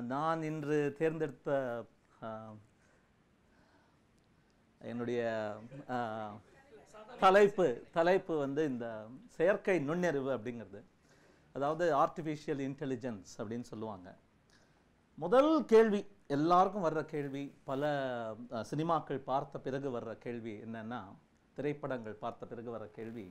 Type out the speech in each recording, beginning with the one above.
நான் இன்று தேர்ந்தெடுத்த ஆஹ், என்னுடைய ஆஹ், தலைப்பு தலைப்பு வந்து இந்த செயற்கை நுண்ணறிவு அப்படிங்கிறது அதாவது ஆர்டிஃபிஷியல் இன்டெலிஜென்ஸ் அப்படின்னு சொல்லுவாங்க முதல் கேள்வி எல்லாருக்கும் வர்ற கேள்வி பல அஹ், சினிமாக்கள் பார்த்த பிறகு வர்ற கேள்வி என்னன்னா திரைப்படங்கள் பார்த்த பிறகு வர்ற கேள்வி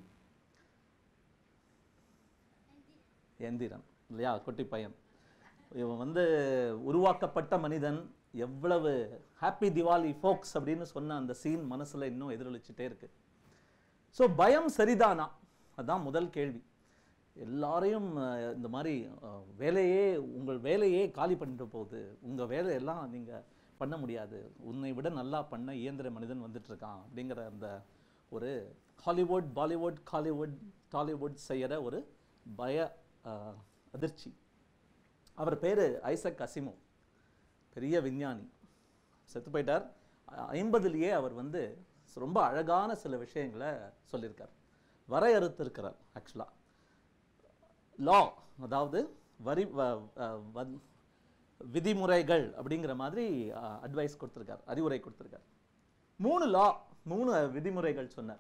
எந்திரன் இல்லையா குட்டி பையன் இவன் வந்து உருவாக்கப்பட்ட மனிதன் எவ்வளவு ஹாப்பி திவாலி ஃபோக்ஸ் அப்படின்னு சொன்ன அந்த சீன் மனசுல இன்னும் எதிரொலிச்சுட்டே இருக்கு ஸோ பயம் சரிதானா அதான் முதல் கேள்வி எல்லாரையும் அஹ், இந்த மாதிரி அஹ், வேலையே உங்கள் வேலையே காலி பண்ணிட்டு போகுது உங்கள் வேலையெல்லாம் நீங்கள் பண்ண முடியாது உன்னை விட நல்லா பண்ண இயந்திர மனிதன் வந்துட்டு இருக்கான் அப்படிங்கிற அந்த ஒரு ஹாலிவுட் பாலிவுட் காலிவுட் டாலிவுட் செய்கிற ஒரு பய அஹ், அதிர்ச்சி அவர் பேர் ஐசக் அசிமோ பெரிய விஞ்ஞானி செத்து போயிட்டார் ஐம்பதுலேயே அவர் வந்து ரொம்ப அழகான சில விஷயங்களை சொல்லியிருக்கார் வரையறுத்திருக்கிறார் ஆக்சுவலாக லா அதாவது வரி வ- அஹ் வ- விதிமுறைகள் அப்படிங்கிற மாதிரி அட்வைஸ் கொடுத்துருக்கார் அறிவுரை கொடுத்துருக்கார் மூணு லா மூணு விதிமுறைகள் சொன்னார்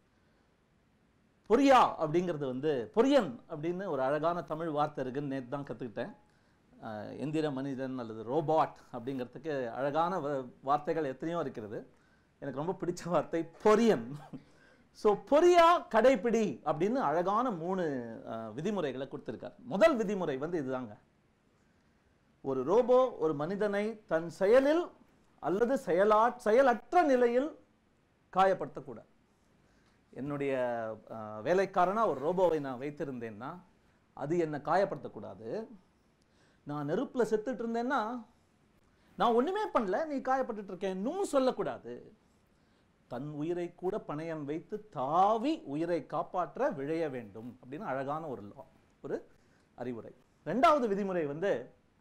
பொரியா அப்படிங்கிறது வந்து பொரியன் அப்படின்னு ஒரு அழகான தமிழ் வார்த்தை இருக்குன்னு நேற்று தான் கற்றுக்கிட்டேன் எந்திர மனிதன் அல்லது ரோபாட் அப்படிங்கிறதுக்கு அழகான வ- வார்த்தைகள் எத்தனையோ இருக்கிறது எனக்கு ரொம்ப பிடிச்ச வார்த்தை பொரியன் ஸோ பொரியா கடைப்பிடி அப்படின்னு அழகான மூணு அஹ், விதிமுறைகளை கொடுத்துருக்கார் முதல் விதிமுறை வந்து இதுதாங்க ஒரு ரோபோ ஒரு மனிதனை தன் செயலில் அல்லது செயலா செயலற்ற நிலையில் காயப்படுத்தக்கூடாது என்னுடைய அஹ், வேலைக்காரனா ஒரு ரோபோவை நான் வைத்திருந்தேன்னா அது என்னை காயப்படுத்தக்கூடாது நான் நெருப்புல செத்துட்டு இருந்தேன்னா நான் ஒண்ணுமே பண்ணல நீ காயப்பட்டுட்டு இருக்கேன்னும் சொல்லக்கூடாது தன் உயிரை கூட பணயம் வைத்து தாவி உயிரை காப்பாற்ற விழைய வேண்டும் அப்படின்னு அழகான ஒரு law, ஒரு அறிவுரை ரெண்டாவது விதிமுறை வந்து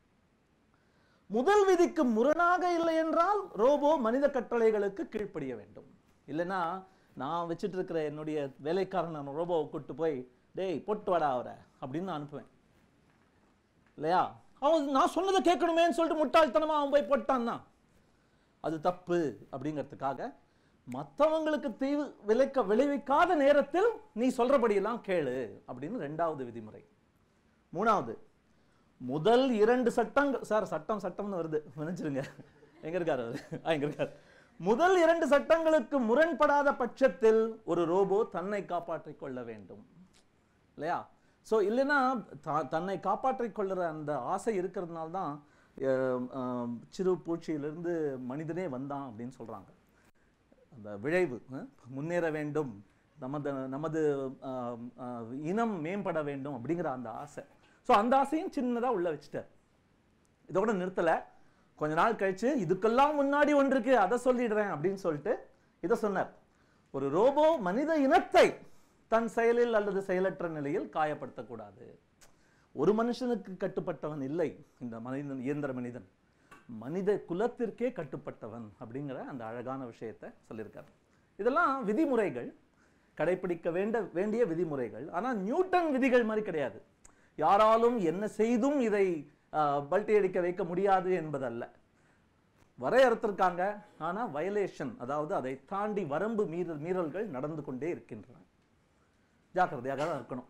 முதல் விதிக்கு முரணாக இல்லை என்றால் ரோபோ மனித கட்டளைகளுக்கு கீழ்ப்படிய வேண்டும் இல்லைன்னா நான் வச்சுட்டு இருக்கிற என்னுடைய வேலைக்காரன் ரோபோவை கூட்டு போய் டேய் போட்டு வாடா அவரை அப்படின்னு நான் அனுப்புவேன் இல்லையா அவன் நான் சொன்னதை கேட்கணுமேன்னு சொல்லிட்டு முட்டாள்தனமா அவன் போய் போட்டான்னா அது தப்பு அப்படிங்கிறதுக்காக மற்றவங்களுக்கு தீவு விளைக்க விளைவிக்காத நேரத்தில் நீ சொல்றபடியெல்லாம் கேளு அப்படின்னு ரெண்டாவது விதிமுறை மூணாவது முதல் இரண்டு சட்டங்கள் சார் சட்டம் சட்டம்னு வருது நினைச்சிருங்க எங்க இருக்காரு அவரு ஆ, இங்க இருக்காரு முதல் இரண்டு சட்டங்களுக்கு முரண்படாத பட்சத்தில் ஒரு ரோபோ தன்னை காப்பாற்றிக் கொள்ள வேண்டும் இல்லையா ஸோ இல்லைன்னா த- தன்னை காப்பாற்றிக் கொள்ளுற அந்த ஆசை இருக்கிறதுனால தான் அஹ், அஹ், சிறு பூச்சியிலிருந்து மனிதனே வந்தான் அப்படின்னு சொல்றாங்க அந்த விளைவு அஹ், முன்னேற வேண்டும் நமது நமது ஆஹ், ஆஹ், இனம் மேம்பட வேண்டும் அப்படிங்கிற அந்த ஆசை ஸோ அந்த ஆசையும் சின்னதா உள்ள வச்சுட்டார் இதோட நிறுத்தல கொஞ்ச நாள் கழிச்சு இதுக்கெல்லாம் முன்னாடி ஒன்று இருக்கு அதை சொல்லிடுறேன் அப்படின்னு சொல்லிட்டு இதை சொன்னார் ஒரு ரோபோ மனித இனத்தை தன் செயலில் அல்லது செயலற்ற நிலையில் காயப்படுத்தக்கூடாது ஒரு மனுஷனுக்கு கட்டுப்பட்டவன் இல்லை இந்த மனிதன் இயந்திர மனிதன் மனித குலத்திற்கே கட்டுப்பட்டவன் அப்படிங்கிற அந்த அழகான விஷயத்தை சொல்லியிருக்காரு இதெல்லாம் விதிமுறைகள் கடைபிடிக்க வேண்ட வேண்டிய விதிமுறைகள் ஆனா நியூட்டன் விதிகள் மாதிரி கிடையாது யாராலும் என்ன செய்தும் இதை ஆஹ், பல்டி அடிக்க வைக்க முடியாது என்பதல்ல வரையறுத்திருக்காங்க ஆனா வயலேஷன் அதாவது அதை தாண்டி வரம்பு மீறல் மீறல்கள் நடந்து கொண்டே இருக்கின்றன ஜாக்கிரதையாக தான் இருக்கணும்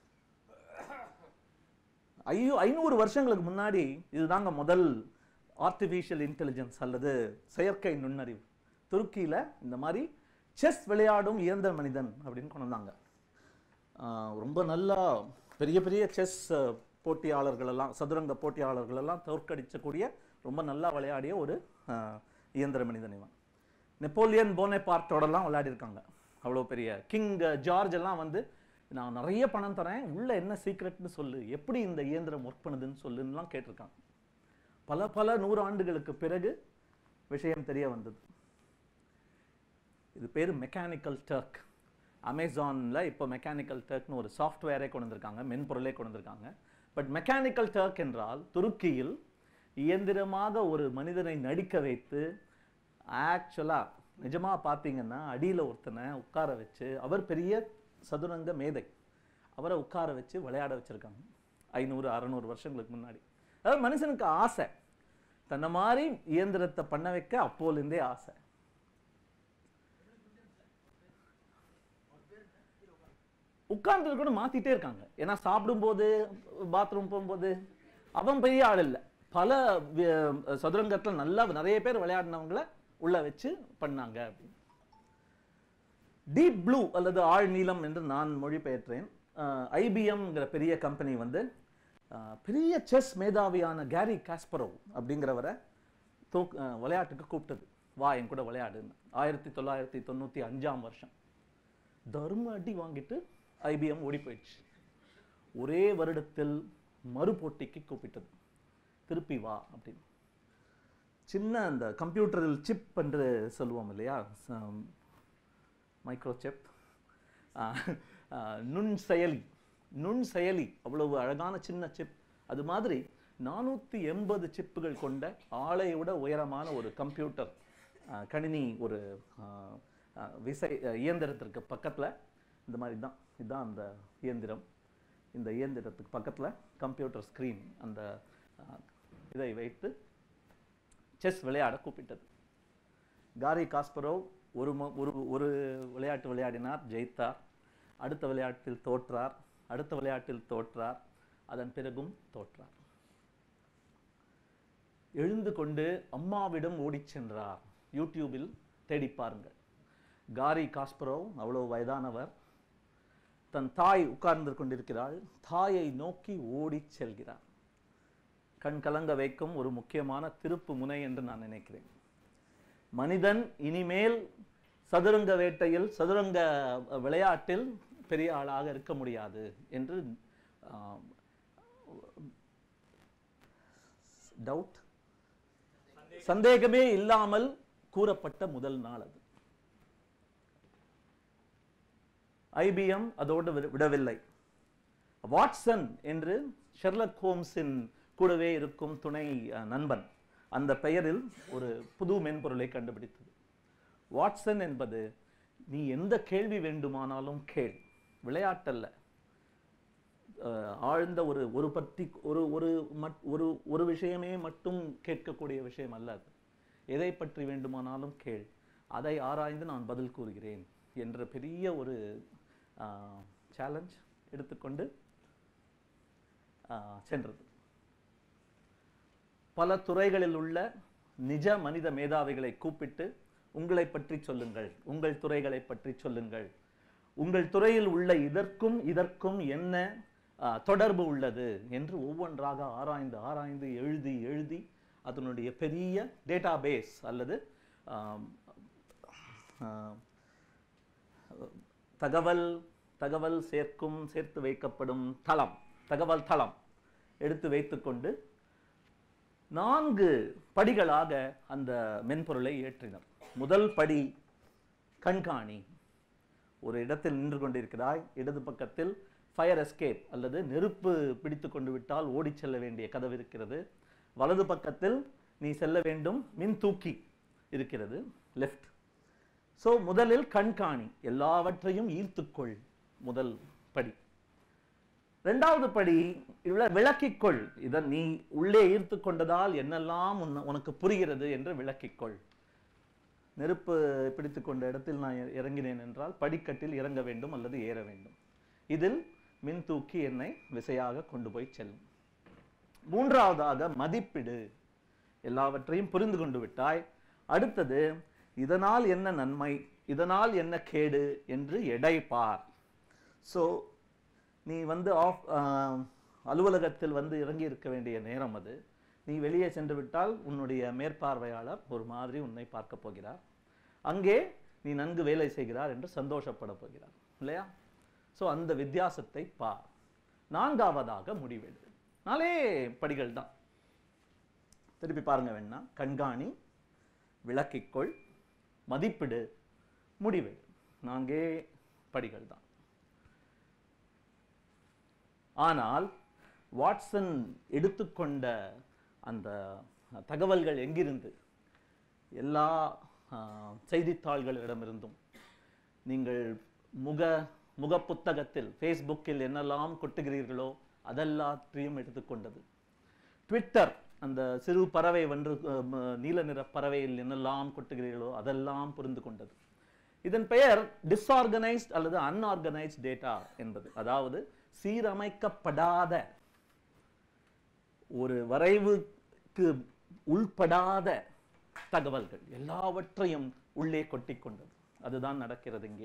ஐயோ ஐநூறு வருஷங்களுக்கு முன்னாடி இதுதாங்க முதல் ஆர்டிஃபிஷியல் இன்டெலிஜென்ஸ் அல்லது செயற்கை நுண்ணறிவு துருக்கியில இந்த மாதிரி செஸ் விளையாடும் இயந்திர மனிதன் அப்படின்னு கொண்டு வந்தாங்க ஆஹ் ரொம்ப நல்லா பெரிய பெரிய செஸ் போட்டியாளர்கள் எல்லாம் சதுரங்க போட்டியாளர்கள் எல்லாம் தோற்கடிச்சக்கூடிய ரொம்ப நல்லா விளையாடிய ஒரு ஆஹ், இயந்திர மனிதன் இவன் நெப்போலியன் போனேபார்ட்டோடலாம் விளையாடிருக்காங்க அவ்வளோ பெரிய கிங் ஜார்ஜ் எல்லாம் வந்து நான் நிறைய பணம் தரேன் உள்ள என்ன சீக்ரெட்னு சொல்லு எப்படி இந்த இயந்திரம் ஒர்க் பண்ணுதுன்னு சொல்லுன்னுலாம் கேட்டிருக்காங்க பல பல நூறு ஆண்டுகளுக்கு பிறகு விஷயம் தெரிய வந்தது இது பேர் மெக்கானிக்கல் டர்க் அமேசானில் இப்போ மெக்கானிக்கல் டர்க்னு ஒரு சாஃப்ட்வேரே கொண்டு வந்திருக்காங்க மென்பொருளே கொண்டு வந்திருக்காங்க பட் மெக்கானிக்கல் டர்க் என்றால் துருக்கியில் இயந்திரமாக ஒரு மனிதனை நடிக்க வைத்து ஆக்சுவலாக நிஜமாக பார்த்தீங்கன்னா அடியில் ஒருத்தனை உட்கார வச்சு அவர் பெரிய சதுரங்க மேதை அவரை உட்கார வச்சு விளையாட வச்சுருக்காங்க ஐநூறு அறநூறு வருஷங்களுக்கு முன்னாடி அதாவது மனுஷனுக்கு ஆசை தன்னை மாதிரி இயந்திரத்தை பண்ண வைக்க அப்போலேருந்தே ஆசை உட்கார்ந்து கூட மாத்திட்டே இருக்காங்க ஏன்னா சாப்பிடும்போது பாத்ரூம் போகும்போது அவன் பெரிய ஆள் இல்லை பல வி- சதுரங்கத்துல நல்லா நிறைய பேர் விளையாடினவங்கள உள்ள வச்சு பண்ணாங்க அப்படின்னு டீப் ப்ளூ அல்லது ஆழ் நீலம் என்று நான் மொழிபெயர்த்தேன் ஐபிஎம்ங்கிற பெரிய கம்பெனி வந்து அஹ், பெரிய செஸ் மேதாவியான கேரி காஸ்பரோவ் அப்படிங்கிறவரை தோக் அஹ், விளையாட்டுக்கு கூப்பிட்டது வா என் கூட விளையாடுன்னு ஆயிரத்தி தொள்ளாயிரத்தி தொண்ணூற்றி அஞ்சாம் வருஷம் தர்ம அடி வாங்கிட்டு ஐபிஎம் ஓடி போயிடுச்சு ஒரே வருடத்தில் மறுபோட்டிக்கு கூப்பிட்டது திருப்பி வா அப்படின்னு சின்ன அந்த கம்ப்யூட்டரில் சிப் என்று சொல்லுவோம் இல்லையா மைக்ரோ சிப் நுண் செயலி நுண் செயலி அவ்வளவு அழகான சின்ன சிப் அது மாதிரி நானூற்றி எண்பது சிப்புகள் கொண்ட ஆளை விட உயரமான ஒரு கம்ப்யூட்டர் அஹ், கணினி ஒரு அஹ், அஹ், விசை அஹ், இயந்திரத்திற்கு பக்கத்தில் இந்த மாதிரி தான் இதுதான் அந்த இயந்திரம் இந்த இயந்திரத்துக்கு பக்கத்தில் கம்ப்யூட்டர் ஸ்க்ரீன் அந்த அஹ், இதை வைத்து செஸ் விளையாட கூப்பிட்டது காரி காஸ்பரோவ் ஒரு ம- ஒரு ஒரு விளையாட்டு விளையாடினார் ஜெயித்தார் அடுத்த விளையாட்டில் தோற்றார் அடுத்த விளையாட்டில் தோற்றார் அதன் பிறகும் தோற்றார் எழுந்து கொண்டு அம்மாவிடம் ஓடிச் சென்றார் யூடியூபில் தேடி பாருங்கள் காரி காஸ்பரோவ் அவ்வளவு வயதானவர் தன் தாய் உட்கார்ந்து கொண்டிருக்கிறாள் தாயை நோக்கி ஓடிச் செல்கிறார் கண் கலங்க வைக்கும் ஒரு முக்கியமான திருப்பு முனை என்று நான் நினைக்கிறேன் மனிதன் இனிமேல் சதுரங்க வேட்டையில் சதுரங்க விளையாட்டில் பெரிய ஆளாக இருக்க முடியாது என்று டவுட் சந்தேகமே இல்லாமல் கூறப்பட்ட முதல் நாள் அது ஐபிஎம் அதோடு விட- விடவில்லை வாட்சன் என்று ஷெர்லக் ஹோம்ஸின் கூடவே இருக்கும் துணை அஹ், நண்பன் அந்த பெயரில் ஒரு புது மென்பொருளை கண்டுபிடித்தது வாட்சன் என்பது நீ எந்த கேள்வி வேண்டுமானாலும் கேள் விளையாட்டல்ல அஹ், ஆழ்ந்த ஒரு ஒரு பற்றி ஒரு ஒரு மட்- ஒரு ஒரு விஷயமே மட்டும் கேட்கக்கூடிய விஷயம் அல்ல அது எதை பற்றி வேண்டுமானாலும் கேள் அதை ஆராய்ந்து நான் பதில் கூறுகிறேன் என்ற பெரிய ஒரு சேலஞ்ச் எடுத்துக்கொண்டு ஆஹ், சென்றது பல துறைகளில் உள்ள நிஜ மனித மேதாவிகளை கூப்பிட்டு உங்களை பற்றி சொல்லுங்கள் உங்கள் துறைகளை பற்றி சொல்லுங்கள் உங்கள் துறையில் உள்ள இதற்கும் இதற்கும் என்ன ஆஹ், தொடர்பு உள்ளது என்று ஒவ்வொன்றாக ஆராய்ந்து ஆராய்ந்து எழுதி எழுதி அதனுடைய பெரிய டேட்டாபேஸ் அல்லது ஆம், ஆஹ், தகவல் தகவல் சேர்க்கும் சேர்த்து வைக்கப்படும் தளம் தகவல் தளம் எடுத்து வைத்துக்கொண்டு நான்கு படிகளாக அந்த மென்பொருளை ஏற்றினர் முதல் படி கண்காணி ஒரு இடத்தில் நின்று கொண்டிருக்கிறாய் இடது பக்கத்தில் ஃபயர் எஸ்கேப் அல்லது நெருப்பு பிடித்து கொண்டு விட்டால் ஓடிச் செல்ல வேண்டிய கதவு இருக்கிறது வலது பக்கத்தில் நீ செல்ல வேண்டும் மின் தூக்கி இருக்கிறது லெஃப்ட் ஸோ முதலில் கண்காணி எல்லாவற்றையும் ஈர்த்துக்கொள் முதல் படி ரெண்டாவது படி இவ்வளோ விளக்கிக்கொள் இதை நீ உள்ளே ஈர்த்து கொண்டதால் என்னெல்லாம் உன்ன- உனக்கு புரிகிறது என்று விளக்கிக்கொள் நெருப்பு பிடித்து கொண்ட இடத்தில் நான் இ- இறங்கினேன் என்றால் படிக்கட்டில் இறங்க வேண்டும் அல்லது ஏற வேண்டும் இதில் மின் தூக்கி என்னை விசையாக கொண்டு போய் செல்லும் மூன்றாவதாக மதிப்பிடு எல்லாவற்றையும் புரிந்து கொண்டு விட்டாய் அடுத்தது இதனால் என்ன நன்மை இதனால் என்ன கேடு என்று எடை பார் ஸோ நீ வந்து ஆஃப் அலுவலகத்தில் வந்து இறங்கி இருக்க வேண்டிய நேரம் அது நீ வெளியே சென்று விட்டால் உன்னுடைய மேற்பார்வையாளர் ஒரு மாதிரி உன்னை பார்க்க போகிறார் அங்கே நீ நன்கு வேலை செய்கிறார் என்று சந்தோஷப்பட போகிறார் இல்லையா ஸோ அந்த வித்தியாசத்தை பார் நான்காவதாக முடிவெடு நாலே படிகள் தான் திருப்பி பாருங்க வேணா கண்காணி விளக்கிக்கொள் மதிப்பிடு முடிவெடு நான்கே படிகள் தான் ஆனால் வாட்சன் எடுத்துக்கொண்ட அந்த தகவல்கள் எங்கிருந்து எல்லா ஆஹ், செய்தித்தாள்களிடமிருந்தும் நீங்கள் முக முக புத்தகத்தில் ஃபேஸ்புக்கில் என்னெல்லாம் கொட்டுகிறீர்களோ அதெல்லாத்தையும் எடுத்துக்கொண்டது ட்விட்டர் அந்த சிறு பறவை வென்று அஹ், ம- நீல நிற பறவையில் என்னெல்லாம் கொட்டுகிறீர்களோ அதெல்லாம் புரிந்து கொண்டது இதன் பெயர் டிஸ்ஆர்கனைஸ்ட் அல்லது அன்ஆர்கனைஸ்ட் டேட்டா என்பது அதாவது சீரமைக்கப்படாத ஒரு வரைவுக்கு உள்படாத தகவல்கள் எல்லாவற்றையும் உள்ளே கொட்டிக் கொண்டது அதுதான் நடக்கிறது இங்கே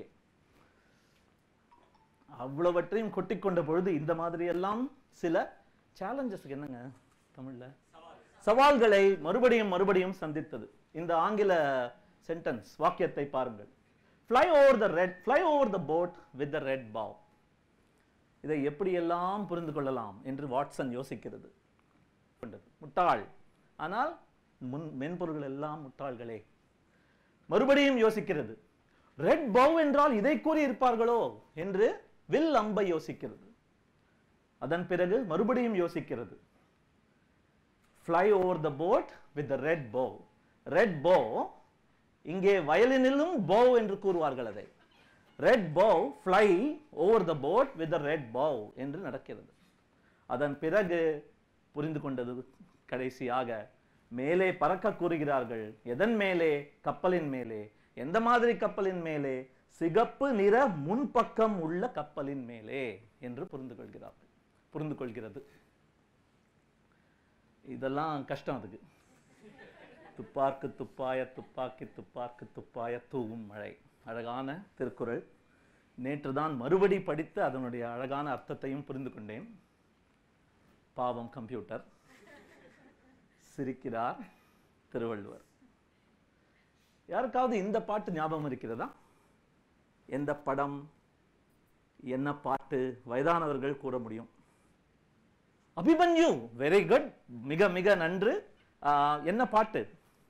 அவ்வளவற்றையும் கொட்டிக்கொண்ட பொழுது இந்த மாதிரி எல்லாம் சில சேலஞ்சஸ் என்னங்க தமிழ்ல சவால்களை மறுபடியும் மறுபடியும் சந்தித்தது இந்த ஆங்கில சென்டென்ஸ் வாக்கியத்தை பாருங்கள் fly over the red fly over the boat with the red bow இதை எப்படியெல்லாம் புரிந்து கொள்ளலாம் என்று வாட்சன் யோசிக்கிறது கொண்டது முட்டாள் ஆனால் முன் மென்பொருள்கள் எல்லாம் முட்டாள்களே மறுபடியும் யோசிக்கிறது ரெட் பவ் என்றால் இதை கூறி இருப்பார்களோ என்று வில் அம்பை யோசிக்கிறது அதன் பிறகு மறுபடியும் யோசிக்கிறது fly over the boat with the red bow red bow இங்கே வயலினிலும் bow என்று கூறுவார்கள் அதை red bow fly over the boat with the red bow என்று நடக்கிறது அதன் பிறகு புரிந்து கொண்டது கடைசியாக மேலே பறக்க கூறுகிறார்கள் எதன் மேலே கப்பலின் மேலே எந்த மாதிரி கப்பலின் மேலே சிகப்பு நிற முன்பக்கம் உள்ள கப்பலின் மேலே என்று புரிந்து கொள்கிறார்கள் புரிந்து கொள்கிறது இதெல்லாம் கஷ்டம் அதுக்கு துப்பார்க்கு துப்பாய துப்பாக்கி துப்பார்க்கு துப்பாய தூவும் மழை அழகான திருக்குறள் நேற்று தான் மறுபடி படித்து அதனுடைய அழகான அர்த்தத்தையும் புரிந்து கொண்டேன் பாவம் கம்ப்யூட்டர் சிரிக்கிறார் திருவள்ளுவர் யாருக்காவது இந்த பாட்டு ஞாபகம் இருக்கிறதா எந்த படம் என்ன பாட்டு வயதானவர்கள் கூற முடியும் அபிமன்யு வெரி குட் மிக மிக நன்று ஆஹ், என்ன பாட்டு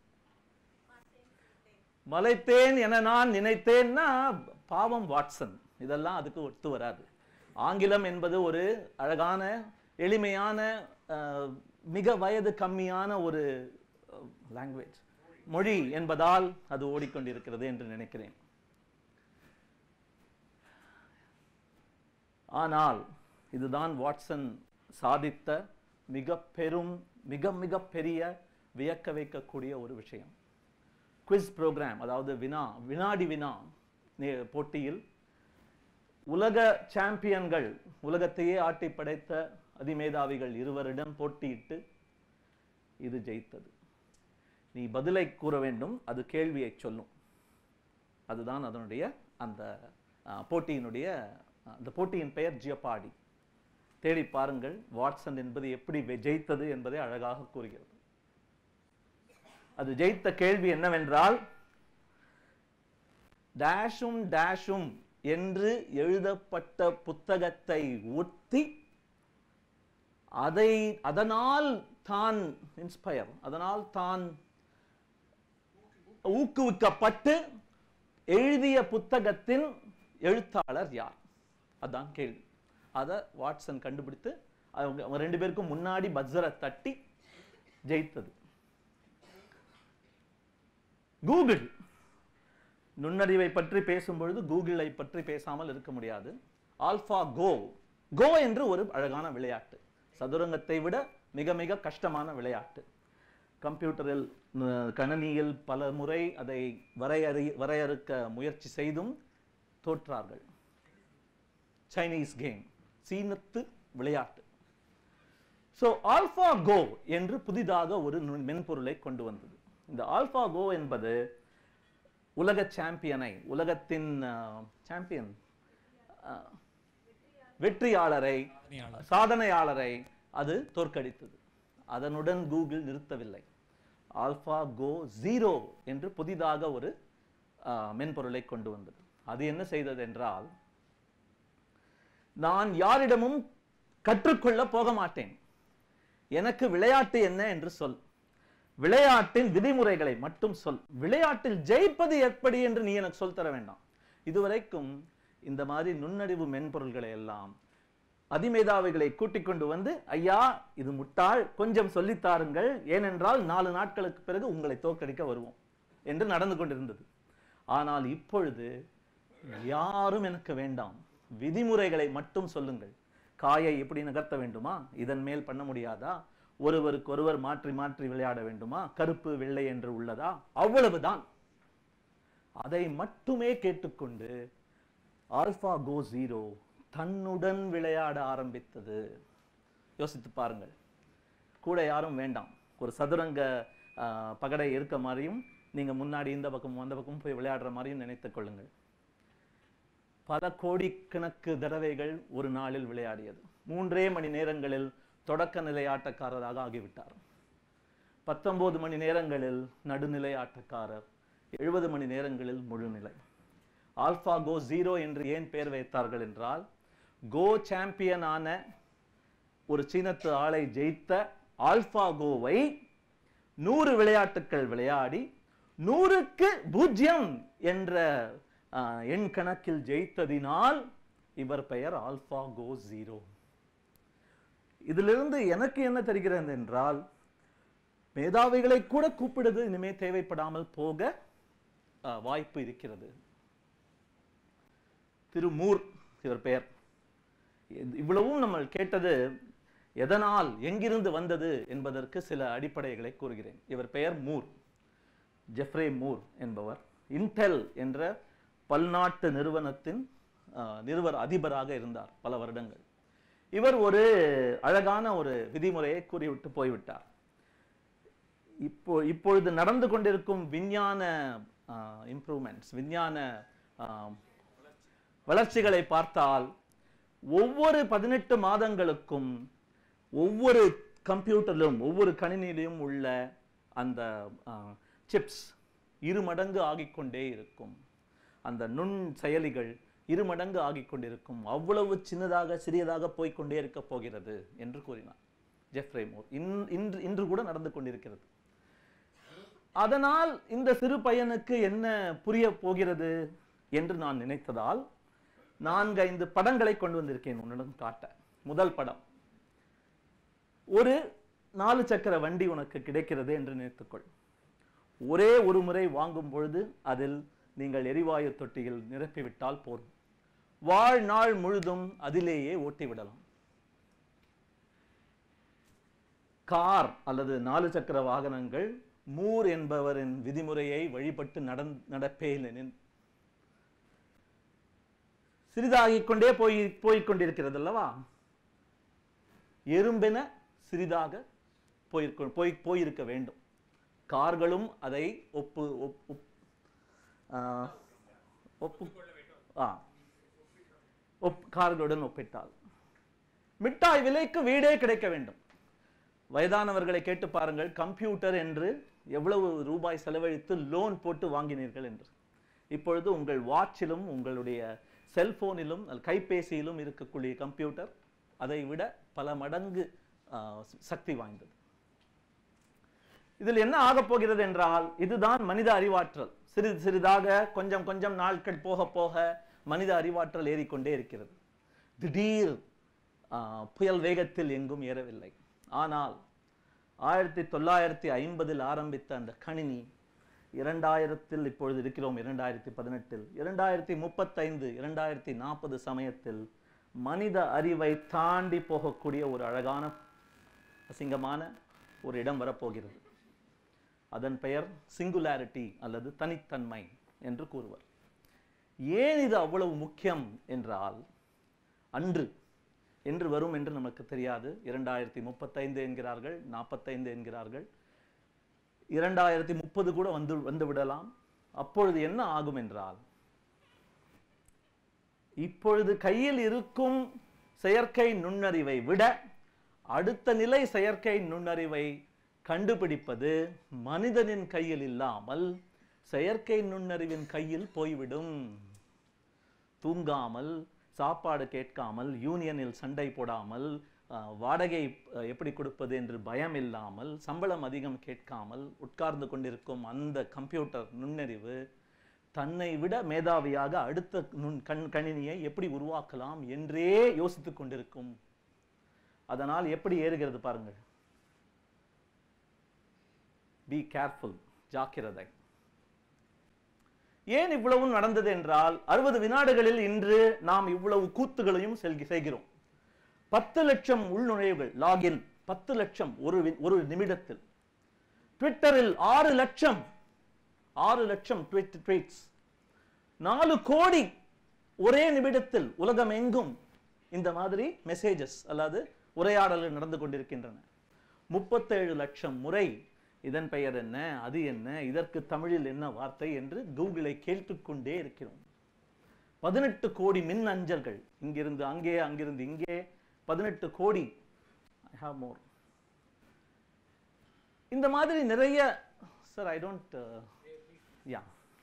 மலைத்தேன் என நான் நினைத்தேன்னா பாவம் வாட்சன் இதெல்லாம் அதுக்கு ஒத்து வராது ஆங்கிலம் என்பது ஒரு அழகான எளிமையான ஆஹ், மிக வயது கம்மியான ஒரு லாங்குவேஜ் மொழி என்பதால் அது ஓடிக்கொண்டிருக்கிறது என்று நினைக்கிறேன் ஆனால் இதுதான் வாட்சன் சாதித்த மிக பெரும் மிக மிக பெரிய வியக்க வைக்கக்கூடிய ஒரு விஷயம் குவிஸ் ப்ரோக்ராம் அதாவது வினா வினாடி வினா நே- போட்டியில் உலக சாம்பியன்கள் உலகத்தையே ஆட்டி படைத்த அதிமேதாவிகள் இருவரிடம் போட்டியிட்டு இது ஜெயித்தது நீ பதிலை கூற வேண்டும் அது கேள்வியை சொல்லும் அதுதான் அதனுடைய அந்த அஹ், போட்டியினுடைய அஹ், அந்த போட்டியின் பெயர் ஜியப்பாடி தேடி பாருங்கள் வாட்சன் என்பது எப்படி வெ- ஜெயித்தது என்பதை அழகாக கூறுகிறது அது ஜெயித்த கேள்வி என்னவென்றால் டேஷும் டேஷும் என்று எழுதப்பட்ட புத்தகத்தை ஒத்தி அதை அதனால் தான் இன்ஸ்பயர் அதனால் தான் ஊக்குவிக்கப்பட்டு எழுதிய புத்தகத்தின் எழுத்தாளர் யார் அதான் கேள்வி அதை வாட்சன் கண்டுபிடித்து அவங்க அவங்க ரெண்டு பேருக்கும் முன்னாடி பஸ்ஸரை தட்டி ஜெயித்தது கூகுள் நுண்ணறிவை பற்றி பேசும்பொழுது கூகுளை பற்றி பேசாமல் இருக்க முடியாது ஆல்பா கோ கோ என்று ஒரு அழகான விளையாட்டு சதுரங்கத்தை விட மிக மிக கஷ்டமான விளையாட்டு கம்ப்யூட்டரில் அஹ், கணனியில் பல முறை அதை வரையறி வரையறுக்க முயற்சி செய்தும் தோற்றார்கள் சைனீஸ் கேம் சீனத்து விளையாட்டு ஸோ ஆல்பா கோ என்று புதிதாக ஒரு நு- மென்பொருளை கொண்டு வந்தது இந்த ஆல்பா கோ என்பது உலக சாம்பியனை உலகத்தின் சாம்பியன் வெற்றியாளரை சாதனையாளரை அது தோற்கடித்தது அதனுடன் கூகுள் நிறுத்தவில்லை ஆல்பா கோ ஜீரோ என்று புதிதாக ஒரு அஹ், மென்பொருளை கொண்டு வந்தது அது என்ன செய்தது என்றால் நான் யாரிடமும் கற்றுக்கொள்ள போக மாட்டேன் எனக்கு விளையாட்டு என்ன என்று சொல் விளையாட்டின் விதிமுறைகளை மட்டும் சொல் விளையாட்டில் ஜெயிப்பது எப்படி என்று நீ எனக்கு சொல் தர வேண்டாம் இதுவரைக்கும் இந்த மாதிரி நுண்ணறிவு மென்பொருள்களை எல்லாம் அதிமேதாவிகளை கூட்டிக் கொண்டு வந்து ஐயா இது முட்டாள் கொஞ்சம் சொல்லித் தாருங்கள் ஏனென்றால் நாலு நாட்களுக்கு பிறகு உங்களை தோற்கடிக்க வருவோம் என்று நடந்து கொண்டிருந்தது ஆனால் இப்பொழுது யாரும் எனக்கு வேண்டாம் விதிமுறைகளை மட்டும் சொல்லுங்கள் காயை எப்படி நகர்த்த வேண்டுமா இதன் மேல் பண்ண முடியாதா ஒருவருக்கு ஒருவர் மாற்றி மாற்றி விளையாட வேண்டுமா கருப்பு வெள்ளை என்று உள்ளதா அவ்வளவுதான் அதை மட்டுமே கேட்டுக்கொண்டு ஆல்பா கோ ஜீரோ தன்னுடன் விளையாட ஆரம்பித்தது யோசித்து பாருங்கள் கூட யாரும் வேண்டாம் ஒரு சதுரங்க ஆஹ், பகடை இருக்க மாதிரியும் நீங்க முன்னாடி இந்த பக்கம் அந்த பக்கம் போய் விளையாடுற மாதிரியும் நினைத்துக் கொள்ளுங்கள் பல கோடிக்கணக்கு தடவைகள் ஒரு நாளில் விளையாடியது மூன்றே மணி நேரங்களில் தொடக்க நிலை ஆட்டக்காரராக ஆகிவிட்டார் பத்தொன்பது மணி நேரங்களில் நடுநிலை ஆட்டக்காரர் எழுபது மணி நேரங்களில் முழுநிலை ஆல்பா கோ ஜீரோ என்று ஏன் பெயர் வைத்தார்கள் என்றால் கோ சாம்பியன் ஆன ஒரு சீனத்து ஆளை ஜெயித்த ஆல்பா கோவை நூறு விளையாட்டுக்கள் விளையாடி நூறுக்கு பூஜ்யம் என்ற ஆஹ், எண் கணக்கில் ஜெயித்ததினால் இவர் பெயர் ஆல்பா கோ ஜீரோ இதிலிருந்து எனக்கு என்ன தெரிகிறது என்றால் மேதாவிகளை கூட கூப்பிடுது இனிமே தேவைப்படாமல் போக ஆஹ், வாய்ப்பு இருக்கிறது திரு மூர் இவர் பெயர் இது- இவ்வளவும் நம்ம கேட்டது எதனால் எங்கிருந்து வந்தது என்பதற்கு சில அடிப்படைகளை கூறுகிறேன் இவர் பெயர் மூர் ஜெஃப்ரே மூர் என்பவர் இன்டெல் என்ற பல்நாட்டு நிறுவனத்தின் ஆஹ், நிறுவன அதிபராக இருந்தார் பல வருடங்கள் இவர் ஒரு அழகான ஒரு விதிமுறையை கூறிவிட்டு போய்விட்டார் இப்போ இப்பொழுது நடந்து கொண்டிருக்கும் விஞ்ஞான இம்ப்ரூவ்மெண்ட்ஸ் விஞ்ஞான ஆஹ், வளர்ச்சிகளை பார்த்தால் ஒவ்வொரு பதினெட்டு மாதங்களுக்கும் ஒவ்வொரு கம்ப்யூட்டரிலும் ஒவ்வொரு கணினியிலும் உள்ள அந்த சிப்ஸ் இரு மடங்கு ஆகிக்கொண்டே இருக்கும் அந்த நுண் செயலிகள் இரு மடங்கு ஆகிக் கொண்டிருக்கும் அவ்வளவு சின்னதாக சிறியதாக போய்க்கொண்டே இருக்க போகிறது என்று கூறினார் ஜெஃப்ரே மோர் இன்- இன்று இன்று கூட நடந்து கொண்டிருக்கிறது அதனால் இந்த சிறு பையனுக்கு என்ன புரிய போகிறது என்று நான் நினைத்ததால் நான்கு ஐந்து படங்களை கொண்டு வந்திருக்கேன் உன்னிடம் காட்ட முதல் படம் ஒரு நாலு சக்கர வண்டி உனக்கு கிடைக்கிறது என்று நினைத்துக்கொள் ஒரே ஒரு முறை வாங்கும் பொழுது அதில் நீங்கள் எரிவாயு தொட்டியில் நிரப்பிவிட்டால் போதும் வாழ்நாள் முழுதும் அதிலேயே ஓட்டி விடலாம் கார் அல்லது நாலு சக்கர வாகனங்கள் மூர் என்பவரின் விதிமுறையை வழிபட்டு நடந் நடப்பே இல்லைனின் சிறிதாகிக் கொண்டே போய் போய்க் கொண்டிருக்கிறது அல்லவா எறும்பென சிறிதாக போயிருக்க போய் போயிருக்க வேண்டும் கார்களும் அதை ஒப்பு ஒப்- ஒப்- ஆ, ஒப்பு ஆ ஒப் கார்களுடன் ஒப்பிட்டால் மிட்டாய் விலைக்கு வீடே கிடைக்க வேண்டும் வயதானவர்களை கேட்டு பாருங்கள் கம்ப்யூட்டர் என்று எவ்வளவு ரூபாய் செலவழித்து லோன் போட்டு வாங்கினீர்கள் என்று இப்பொழுது உங்கள் வாட்சிலும் உங்களுடைய செல்போனிலும் அல்லது கைபேசியிலும் இருக்கக்கூடிய கம்ப்யூட்டர் அதை விட பல மடங்கு ஆ, சக்தி வாய்ந்தது இதில் என்ன ஆகப் போகிறது என்றால் இதுதான் மனித அறிவாற்றல் சிறிது சிறிதாக கொஞ்சம் கொஞ்சம் நாட்கள் போக போக மனித அறிவாற்றல் ஏறிக்கொண்டே இருக்கிறது திடீர் ஆ, புயல் வேகத்தில் எங்கும் ஏறவில்லை ஆனால் ஆயிரத்தி தொள்ளாயிரத்தி ஐம்பதில் ஆரம்பித்த அந்த கணினி இரண்டாயிரத்தில் இப்பொழுது இருக்கிறோம் இரண்டாயிரத்தி பதினெட்டில் இரண்டாயிரத்தி முப்பத்தைந்து இரண்டாயிரத்தி நாற்பது சமயத்தில் மனித அறிவை தாண்டி போகக்கூடிய ஒரு அழகான அசிங்கமான ஒரு இடம் வரப்போகிறது அதன் பெயர் சிங்குலாரிட்டி அல்லது தனித்தன்மை என்று கூறுவர் ஏன் இது அவ்வளவு முக்கியம் என்றால் அன்று என்று வரும் என்று நமக்கு தெரியாது இரண்டாயிரத்தி முப்பத்தைந்து என்கிறார்கள் நாற்பத்தைந்து என்கிறார்கள் இரண்டாயிரத்தி முப்பது கூட வந்து வந்து விடலாம் அப்பொழுது என்ன ஆகும் என்றால் இப்பொழுது கையில் இருக்கும் செயற்கை நுண்ணறிவை விட அடுத்த நிலை செயற்கை நுண்ணறிவை கண்டுபிடிப்பது மனிதனின் கையில் இல்லாமல் செயற்கை நுண்ணறிவின் கையில் போய்விடும் தூங்காமல் சாப்பாடு கேட்காமல் யூனியனில் சண்டை போடாமல் அஹ், வாடகை அஹ், எப்படி கொடுப்பது என்று பயம் இல்லாமல் சம்பளம் அதிகம் கேட்காமல் உட்கார்ந்து கொண்டிருக்கும் அந்த கம்ப்யூட்டர் நுண்ணறிவு தன்னை விட மேதாவியாக அடுத்த நுண் கண் கணினியை எப்படி உருவாக்கலாம் என்றே யோசித்துக் கொண்டிருக்கும் அதனால் எப்படி ஏறுகிறது பாருங்கள் பி கேர்ஃபுல் ஜாக்கிரதை ஏன் இவ்வளவும் நடந்தது என்றால் அறுபது வினாடுகளில் இன்று நாம் இவ்வளவு கூத்துகளையும் செல்கி- செய்கிறோம் பத்து லட்சம் உள்நுழைவுகள் லாகின் பத்து லட்சம் ஒரு வி- ஒரு நிமிடத்தில் ட்விட்டரில் ஆறு லட்சம் ஆறு லட்சம் ட்வீட் ட்வீட்ஸ் நாலு கோடி ஒரே நிமிடத்தில் உலகம் எங்கும் இந்த மாதிரி மெசேஜஸ் அல்லது உரையாடல்கள் நடந்து கொண்டிருக்கின்றன முப்பத்தேழு லட்சம் முறை இதன் பெயர் என்ன அது என்ன இதற்கு தமிழில் என்ன வார்த்தை என்று கூகுளை கேட்டுக்கொண்டே இருக்கிறோம் பதினெட்டு கோடி மின் அஞ்சல்கள் இங்கிருந்து அங்கே அங்கிருந்து இங்கே பதினெட்டு கோடி ஐ ஹாவ் மோர் இந்த மாதிரி நிறைய சார் ஐ டோன்ட் யா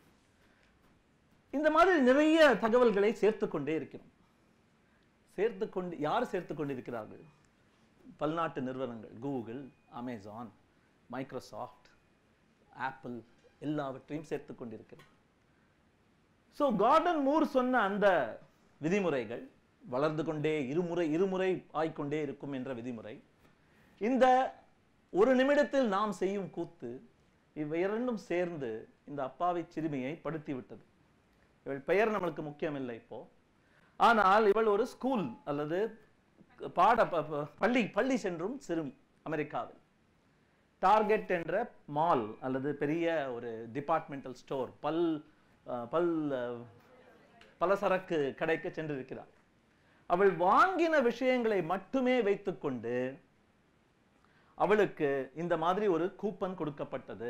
இந்த மாதிரி நிறைய தகவல்களை சேர்த்து கொண்டே இருக்கிறோம் சேர்த்து கொண்டு யார் சேர்த்து கொண்டிருக்கிறார்கள் பல்நாட்டு நிறுவனங்கள் கூகுள் அமேசான் மைக்ரோசாஃப்ட் ஆப்பிள் எல்லாவற்றையும் சேர்த்து கொண்டிருக்கிறது ஸோ கார்டன் மூர் சொன்ன அந்த விதிமுறைகள் வளர்ந்து கொண்டே இருமுறை இருமுறை ஆய்க்கொண்டே இருக்கும் என்ற விதிமுறை இந்த ஒரு நிமிடத்தில் நாம் செய்யும் கூத்து இவை இரண்டும் சேர்ந்து இந்த அப்பாவி சிறுமியை படுத்தி விட்டது இவள் பெயர் நம்மளுக்கு முக்கியமில்லை இப்போ ஆனால் இவள் ஒரு ஸ்கூல் அல்லது பாட ப- ப- பள்ளி பள்ளி சென்றும் சிறுமி அமெரிக்காவில் டார்கெட் என்ற மால் அல்லது பெரிய ஒரு டிபார்ட்மெண்டல் ஸ்டோர் பல் அஹ், பல் அஹ், பலசரக்கு கடைக்கு சென்றிருக்கிறார் அவள் வாங்கின விஷயங்களை மட்டுமே வைத்துக்கொண்டு அவளுக்கு இந்த மாதிரி ஒரு கூப்பன் கொடுக்கப்பட்டது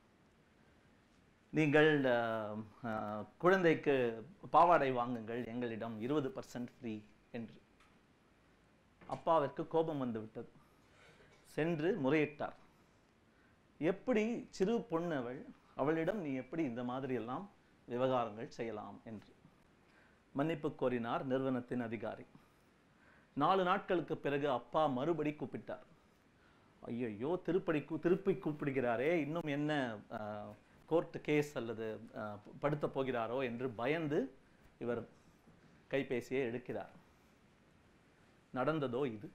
நீங்கள் அஹ், அஹ், குழந்தைக்கு பாவாடை வாங்குங்கள் எங்களிடம் இருபது பர்சன்ட் ஃப்ரீ என்று அப்பாவிற்கு கோபம் வந்து விட்டது சென்று முறையிட்டார் எப்படி சிறு பொண்ணு அவள் அவளிடம் நீ எப்படி இந்த மாதிரி எல்லாம் விவகாரங்கள் செய்யலாம் என்று மன்னிப்பு கோரினார் நிறுவனத்தின் அதிகாரி நாலு நாட்களுக்கு பிறகு அப்பா மறுபடி கூப்பிட்டார் ஐயையோ திருப்படி கூ- திருப்பி கூப்பிடுகிறாரே இன்னும் என்ன கோர்ட் கேஸ் அல்லது அஹ், படுத்த போகிறாரோ என்று பயந்து இவர் கைபேசியை எடுக்கிறார் நடந்ததோ இது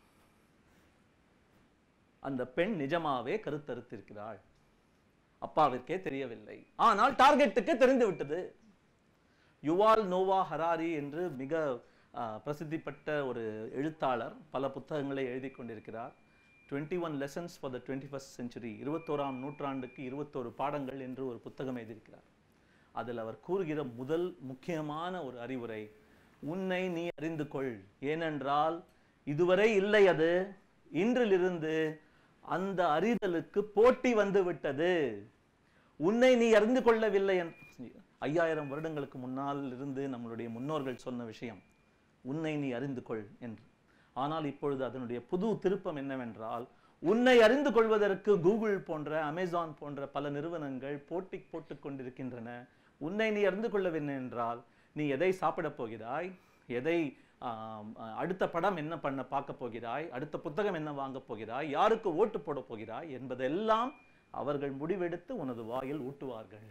அந்த பெண் நிஜமாவே கருத்தறுத்திருக்கிறாள் அப்பாவிற்கே தெரியவில்லை ஆனால் டார்கெட்டுக்கு தெரிந்து விட்டது யுவால் நோவா ஹராரி என்று மிக ஆஹ், பிரசித்தி பெற்ற ஒரு எழுத்தாளர் பல புத்தகங்களை எழுதி கொண்டிருக்கிறார் twenty one lessons for the twenty first century இருபத்தோராம் நூற்றாண்டுக்கு இருபத்தோரு பாடங்கள் என்று ஒரு புத்தகம் எழுதியிருக்கிறார் அதில் அவர் கூறுகிற முதல் முக்கியமான ஒரு அறிவுரை உன்னை நீ அறிந்து கொள் ஏனென்றால் இதுவரை இல்லை அது இன்றிலிருந்து அந்த அறிதலுக்கு போட்டி வந்து விட்டது உன்னை நீ அறிந்து கொள்ளவில்லை என் ஐயாயிரம் வருடங்களுக்கு முன்னால் இருந்து நம்மளுடைய முன்னோர்கள் சொன்ன விஷயம் உன்னை நீ அறிந்து கொள் என்று ஆனால் இப்பொழுது அதனுடைய புது திருப்பம் என்னவென்றால் உன்னை அறிந்து கொள்வதற்கு கூகுள் போன்ற அமேசான் போன்ற பல நிறுவனங்கள் போட்டி போட்டுக் கொண்டிருக்கின்றன உன்னை நீ அறிந்து கொள்ளவில்லை என்றால் நீ எதை சாப்பிடப் போகிறாய் எதை ஆம், அஹ், அடுத்த படம் என்ன பண்ண பார்க்க போகிறாய் அடுத்த புத்தகம் என்ன வாங்க போகிறாய் யாருக்கு ஓட்டு போட போகிறாய் என்பதெல்லாம் அவர்கள் முடிவெடுத்து உனது வாயில் ஊட்டுவார்கள்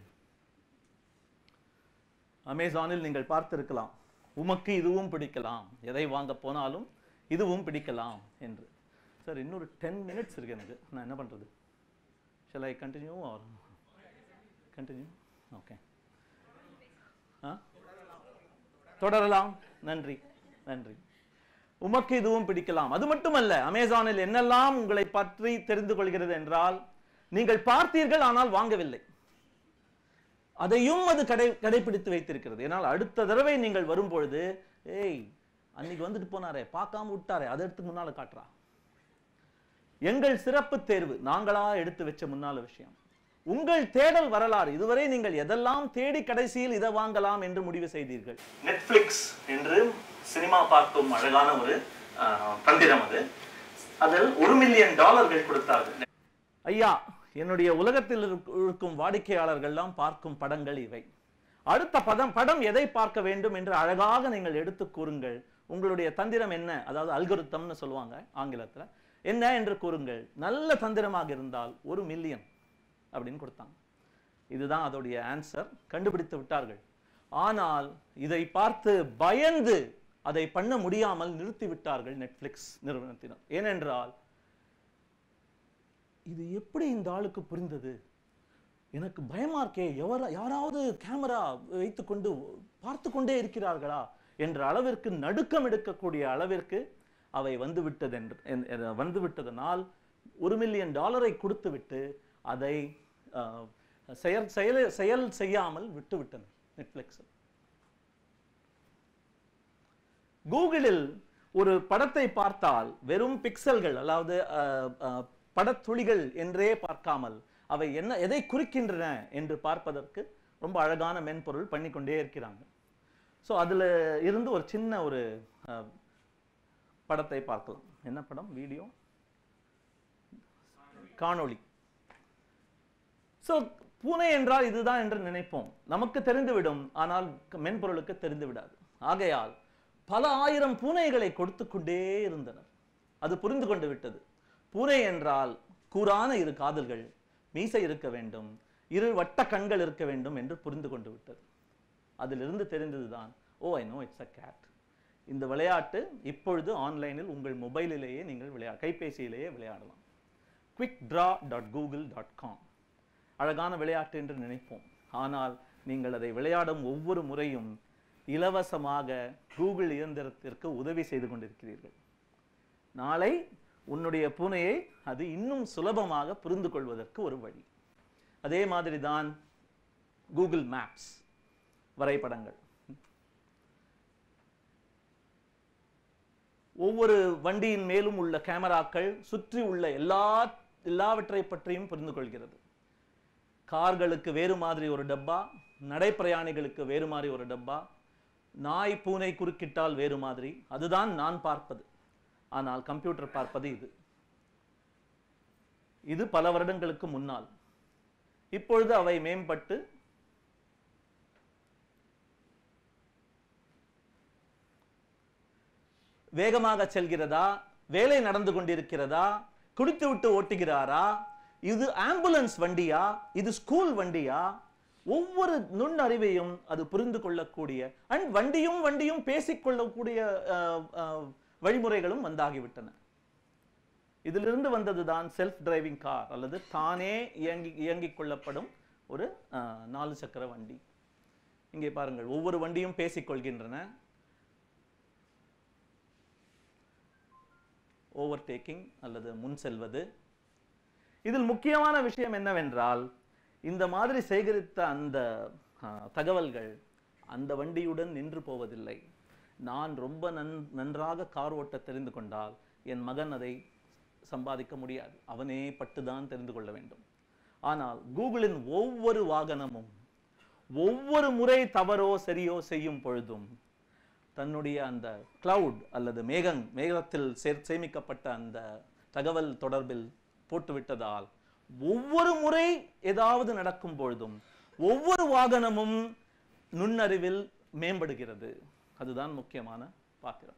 அமேசானில் நீங்கள் பார்த்திருக்கலாம் உமக்கு இதுவும் பிடிக்கலாம் எதை வாங்க போனாலும் இதுவும் பிடிக்கலாம் என்று சார் இன்னொரு டென் மினிட்ஸ் இருக்கு எனக்கு நான் என்ன பண்றது shall I continue or continue okay ஆ தொடரலாம் நன்றி நன்றி உமக்கு இதுவும் பிடிக்கலாம் அது மட்டுமல்ல அமேசானில் என்னெல்லாம் உங்களை பற்றி தெரிந்து கொள்கிறது என்றால் நீங்கள் பார்த்தீர்கள் ஆனால் வாங்கவில்லை அதையும் அது கடை கடைபிடித்து வைத்திருக்கிறது ஏனால் அடுத்த தடவை நீங்கள் வரும்பொழுது ஏய் அன்னைக்கு வந்துட்டு போனாரே பார்க்காம விட்டாரே அதை எடுத்து முன்னால காட்டுறா எங்கள் சிறப்பு தேர்வு நாங்களா எடுத்து வச்ச முன்னால விஷயம் உங்கள் தேடல் வரலாறு இதுவரை நீங்கள் எதெல்லாம் தேடி கடைசியில் இதை வாங்கலாம் என்று முடிவு செய்தீர்கள் நெட்ஃபிளிக்ஸ் என்று சினிமா பார்க்கும் அழகான ஒரு அஹ், தந்திரம் அது அதில் ஒரு மில்லியன் டாலர்கள் கொடுத்தார்கள் ஐயா என்னுடைய உலகத்தில் இருக்க- இருக்கும் வாடிக்கையாளர்கள்லாம் பார்க்கும் படங்கள் இவை அடுத்த பதம் படம் எதை பார்க்க வேண்டும் என்று அழகாக நீங்கள் எடுத்து கூறுங்கள் உங்களுடைய தந்திரம் என்ன அதாவது அல்கொரித்தம்னு சொல்லுவாங்க ஆங்கிலத்துல என்ன என்று கூறுங்கள் நல்ல தந்திரமாக இருந்தால் ஒரு மில்லியன் அப்படின்னு கொடுத்தாங்க இதுதான் அதோடைய ஆன்சர் கண்டுபிடித்து விட்டார்கள் ஆனால் இதை பார்த்து பயந்து அதை பண்ண முடியாமல் நிறுத்தி விட்டார்கள் நெட்ஃபிளிக்ஸ் நிறுவனத்தினர் ஏனென்றால் இது எப்படி இந்த ஆளுக்கு புரிந்தது எனக்கு பயமா இருக்கே எவர யாராவது கேமரா வைத்துக்கொண்டு பார்த்து கொண்டே இருக்கிறார்களா என்ற அளவிற்கு நடுக்கம் எடுக்கக்கூடிய அளவிற்கு அவை வந்து விட்டது என்று என்- என்- வந்து விட்டதனால் ஒரு மில்லியன் டாலரை கொடுத்து விட்டு அதை ஆஹ், செயல் செயல் செயல் செய்யாமல் விட்டு விட்டனர் நெட்ஃபிளிக்ஸில் கூகுளில் ஒரு படத்தை பார்த்தால் வெறும் பிக்சல்கள் அதாவது அஹ், அஹ், படத்துளிகள் என்றே பார்க்காமல் அவை என்ன எதை குறிக்கின்றன என்று பார்ப்பதற்கு ரொம்ப அழகான மென்பொருள் பண்ணிக்கொண்டே இருக்கிறாங்க ஸோ அதுல இருந்து ஒரு சின்ன ஒரு அஹ், படத்தை பார்க்கலாம் என்ன படம் வீடியோ காணொளி ஸோ பூனை என்றால் இதுதான் என்று நினைப்போம் நமக்கு தெரிந்துவிடும் ஆனால் மென்பொருளுக்கு தெரிந்து விடாது ஆகையால் பல ஆயிரம் பூனைகளை கொடுத்து கொண்டே இருந்தனர் அது புரிந்து கொண்டு விட்டது பூனை என்றால் கூரான இரு காதல்கள் மீசை இருக்க வேண்டும் இரு வட்ட கண்கள் இருக்க வேண்டும் என்று புரிந்து கொண்டு விட்டது அதிலிருந்து தெரிந்ததுதான் oh I know it's a cat இந்த விளையாட்டு இப்பொழுது ஆன்லைனில் உங்கள் மொபைலிலேயே நீங்கள் விளையா கைபேசியிலேயே விளையாடலாம் quick draw dot Google dot com அழகான விளையாட்டு என்று நினைப்போம் ஆனால் நீங்கள் அதை விளையாடும் ஒவ்வொரு முறையும் இலவசமாக கூகுள் இயந்திரத்திற்கு உதவி செய்து கொண்டிருக்கிறீர்கள் நாளை உன்னுடைய பூனையை அது இன்னும் சுலபமாக புரிந்து கொள்வதற்கு ஒரு வழி அதே மாதிரி தான் கூகுள் மேப்ஸ் வரைபடங்கள் ஒவ்வொரு வண்டியின் மேலும் உள்ள கேமராக்கள் சுற்றி உள்ள எல்லா எல்லாவற்றை பற்றியும் புரிந்து கொள்கிறது கார்களுக்கு வேறு மாதிரி ஒரு டப்பா நடைப்பிரயாணிகளுக்கு வேறு மாதிரி ஒரு டப்பா நாய் பூனை குறுக்கிட்டால் வேறு மாதிரி அதுதான் நான் பார்ப்பது ஆனால் கம்ப்யூட்டர் பார்ப்பது இது இது பல வருடங்களுக்கு முன்னால் இப்பொழுது அவை மேம்பட்டு வேகமாக செல்கிறதா வேலை நடந்து கொண்டிருக்கிறதா குடித்து விட்டு ஓட்டுகிறாரா இது ஆம்புலன்ஸ் வண்டியா இது ஸ்கூல் வண்டியா ஒவ்வொரு நுண்ணறிவையும் அது புரிந்து கொள்ளக்கூடிய அண்ட் வண்டியும் வண்டியும் பேசிக்கொள்ளக்கூடிய அஹ், அஹ், வழிமுறைகளும் வந்தாகிவிட்டன இதிலிருந்து வந்ததுதான் செல்ஃப் டிரைவிங் கார் அல்லது தானே இயங்கி இயங்கிக் கொள்ளப்படும் ஒரு அஹ், நாலு சக்கர வண்டி இங்கே பாருங்கள் ஒவ்வொரு வண்டியும் பேசிக்கொள்கின்றன ஓவர்டேக்கிங் அல்லது முன் செல்வது இதில் முக்கியமான விஷயம் என்னவென்றால் இந்த மாதிரி சேகரித்த அந்த ஆ, தகவல்கள் அந்த வண்டியுடன் நின்று போவதில்லை நான் ரொம்ப நன் நன்றாக கார் ஓட்ட தெரிந்து கொண்டால் என் மகன் அதை சம்பாதிக்க முடியாது அவனே பட்டுதான் தெரிந்து கொள்ள வேண்டும் ஆனால் கூகுளின் ஒவ்வொரு வாகனமும் ஒவ்வொரு முறை தவறோ சரியோ செய்யும் பொழுதும் தன்னுடைய அந்த கிளவுட் அல்லது மேகங் மேகத்தில் சேர் சேமிக்கப்பட்ட அந்த தகவல் தொடர்பில் போட்டுவிட்டதால் ஒவ்வொரு முறை ஏதாவது நடக்கும் பொழுதும் ஒவ்வொரு வாகனமும் நுண்ணறிவில் மேம்படுகிறது அதுதான் முக்கியமான பாத்திரம்